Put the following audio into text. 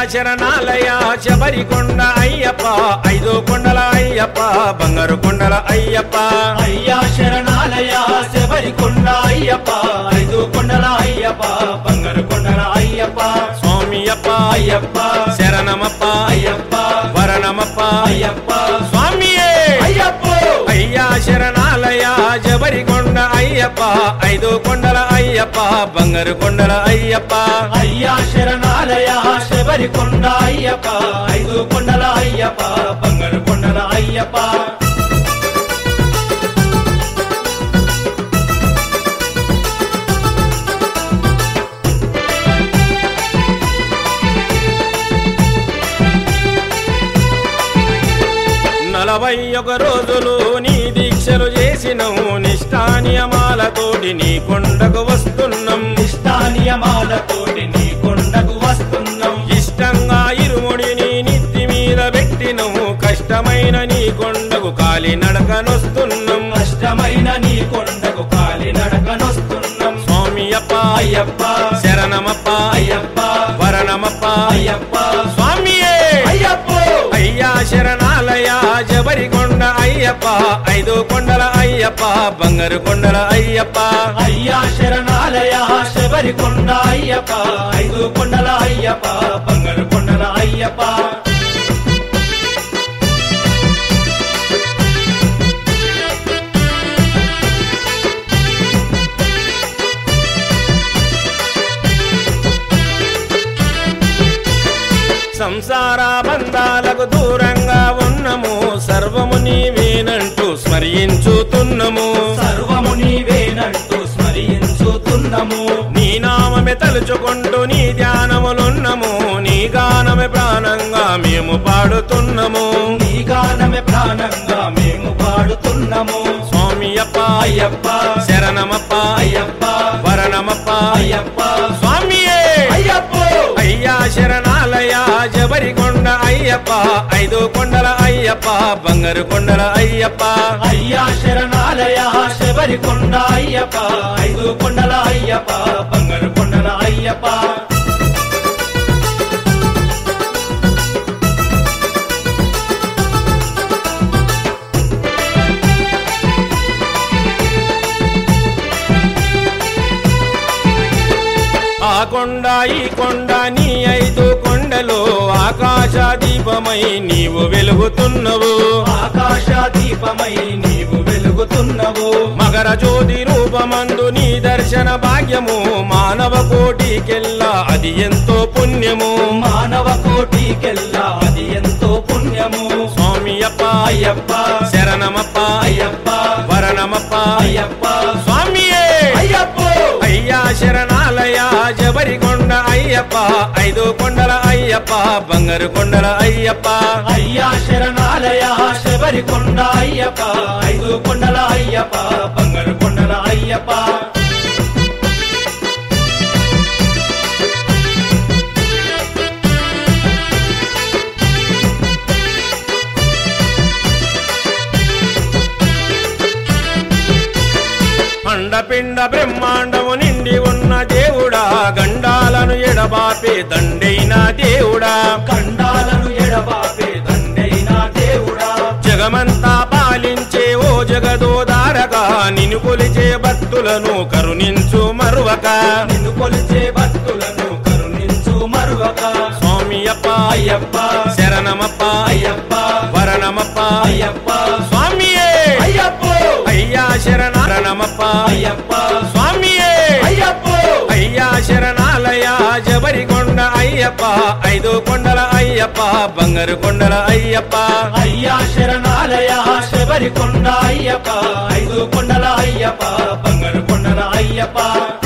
శరణాలయ శబరికొండ అయ్యప్ప ఐదు కొండల అయ్యప్ప బంగారు కొండల అయ్యప్ప అయ్యా శరణాలయ శబరి కొండ అయ్యప్ప ఐదు కొండల అయ్యప్ప బంగారు కొండల అయ్యప్ప స్వామి అప్ప అయ్యప్ప శరణమప్ప అయ్యప్ప వరణమప్ప అయ్యప్ప స్వామియే అయ్యప్ప అయ్యా శరణాలయ జబరికొండ అయ్యప్ప ఐదు కొండల అయ్యప్ప బంగారు కొండల అయ్యప్ప అయ్యా శరణాలయ శబరి కొండ అయ్యప్ప ఐదు కొండల అయ్యప్ప బంగారు కొండల అయ్యప్ప నలభై ఒక రోజులు నీ దీక్షలు చేసినవు నిష్ఠానియమాలతోటి నీ కొండకు వస్తున్నాం నిష్ఠానియమాలతోటి నీ కొండకు వస్తున్నాం ఇష్టంగా ఇరుముడిని నిత్తి మీద పెట్టినవు కష్టమైన నీ కొండకు కాలి నడకనొస్తున్నాం కష్టమైన నీ కొండకు కాలి నడకనొస్తున్నాం స్వామి అప్ప అయ్యప్ప శరణమప్ప అయ్యప్ప వరణమప్ప అయ్యప్ప స్వామియే అయ్యప్ప అయ్యా శరణాలయ జబరికొండ అయ్యప్ప ఐదు కొండల అయ్యప్ప బంగారు కొండల అయ్యప్ప అయ్యా శరణాలయ శబరి కొండ అయ్యప్ప ఐదు కొండల అయ్యప్ప బంగారు కొండల అయ్యప్ప సంసార బంధాలకు దూరంగా ఉన్నము సర్వము నీవేనంటూ స్మరించుతున్నము సర్వము నీవేనంటూ స్మరించుతున్నాము నీ నామమే తలుచుకుంటూ నీ ధ్యానములున్నము నీ గానమే ప్రాణంగా మేము పాడుతున్నాము నీ గానమే ప్రాణంగా మేము పాడుతున్నాము స్వామి అప్ప అయ్యప్ప శరణమప్ప అయ్యప్ప వరణమప్ప అయ్యప్ప స్వామియే అయ్యప్ప అయ్యా శరణాలయ జబరికొండ అయ్యప్ప ఐదు కొండల అయ్యప్ప బంగారు కొండల అయ్యప్ప అయ్యా శరణాలయ శబరి కొండ అయ్యప్ప ఐదు కొండల అయ్యప్ప బంగారు కొండల అయ్యప్ప ఆ కొండ ఈ కొండ నీ ఐదు కొండలు ఆకాశ దీపమై నీవు వెలుగుతున్నవు ఆకాశ దీపమై నీవు వెలుగుతున్నవు మకర జ్యోతి రూపమందు నీ దర్శన భాగ్యము మానవ కోటికెల్లా అది ఎంతో పుణ్యము మానవ కోటికెల్లా అది ఎంతో పుణ్యము స్వామి అప్ప అయ్యప్ప శరణమప్ప అయ్యప్ప వరణమప్ప అయ్యప్ప స్వామియే అయ్యప్ప అయ్యా శరణాలయ జబరికొండ అయ్యప్ప ఐదు కొండల అయ్యప్ప బంగారు కొండల అయ్యప్ప అయ్యా శరణాలయ శబరి కొండ అయ్యప్ప ఐదు కొండల అయ్యప్ప బంగారు కొండల అయ్యప్ప అండపిండ బ్రహ్మాండము నిండి ఉన్న దేవుడా గండాలను ఎడబాపే దండైన దేవుడా కండాలను ఎడబాపే దండైన దేవుడా జగమంతా పాలించే ఓ జగదోదారగా నిన్ను కొలిచే భక్తులను కరుణించు మరువక నిన్ను కొలిచే భక్తులను కరుణించు మరువక స్వామి అప్ప అయ్యప్ప శరణమప్ప అయ్యప్ప వరణమప్ప అయ్యప్ప స్వామియే అయ్యప్ప అయ్యా శరణమప్ప అయ్యప్ప స్వామియే అయ్యప్ప అయ్యా శరణాలయ జబరికొండ అయ్యప్ప ఐదు కొండల అయ్యప్ప బంగారు కొండల అయ్యప్ప అయ్యా శరణాలయ శబరి కొండ అయ్యప్ప ఐదు కొండల అయ్యప్ప బంగారు కొండల అయ్యప్ప